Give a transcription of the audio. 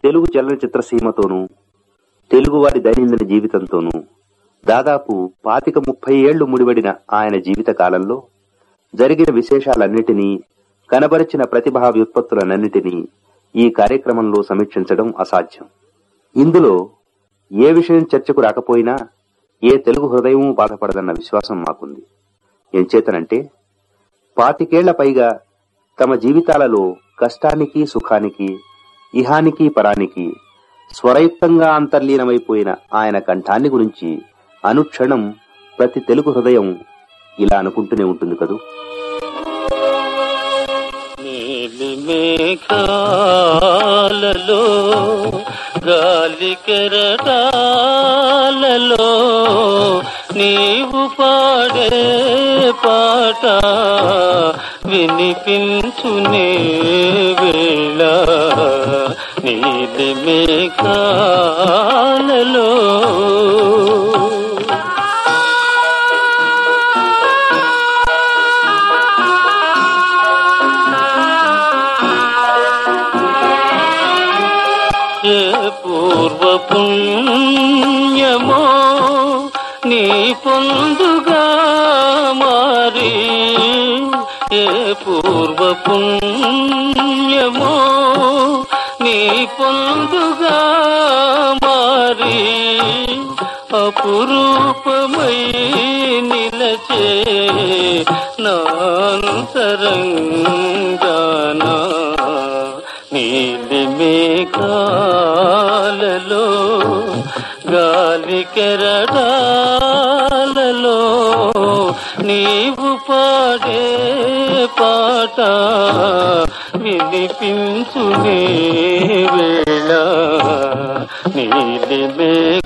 తెలుగు చలనచిత్ర సీమతోనూ తెలుగువారి దైనందిన జీవితంతోనూ దాదాపు పాతిక ముప్పై ఏళ్లు ముడిపడిన ఆయన జీవిత కాలంలో జరిగిన విశేషాలన్నిటినీ కనబరిచిన ప్రతిభా వ్యుత్పత్తులన్నిటినీ ఈ కార్యక్రమంలో సమీక్షించడం అసాధ్యం ఇందులో ఏ విషయం చర్చకు రాకపోయినా ఏ తెలుగు హృదయం బాధపడదన్న విశ్వాసం మాకుంది ఎంచేతనంటే పాతికేళ్ల పైగా తమ జీవితాలలో కష్టానికి సుఖానికి ఇహానికి పరానికి స్వరయుక్తంగా అంతర్లీనమైపోయిన ఆయన కంఠాన్ని గురించి అనుక్షణం ప్రతి తెలుగు హృదయం ఇలా అనుకుంటూనే ఉంటుంది కదూ నీలి మేఘాలలో గాలి కెరటాలలో నీవు పాడే పాట వినిపించునే వేళ నీలి మేఘాలలో ఏ పూర్వ పుణ్యమో నీ పొందుగా మారి ఏ పూర్వ పుణ్యమో నీ పొందుగా మారి అపురూపమై నిలచే నాంతరంగానా నీలి మేఘాలలో గాలి కెరటాలలో నీవు పాడే పాట వినిపించునే వేళ నీలి మే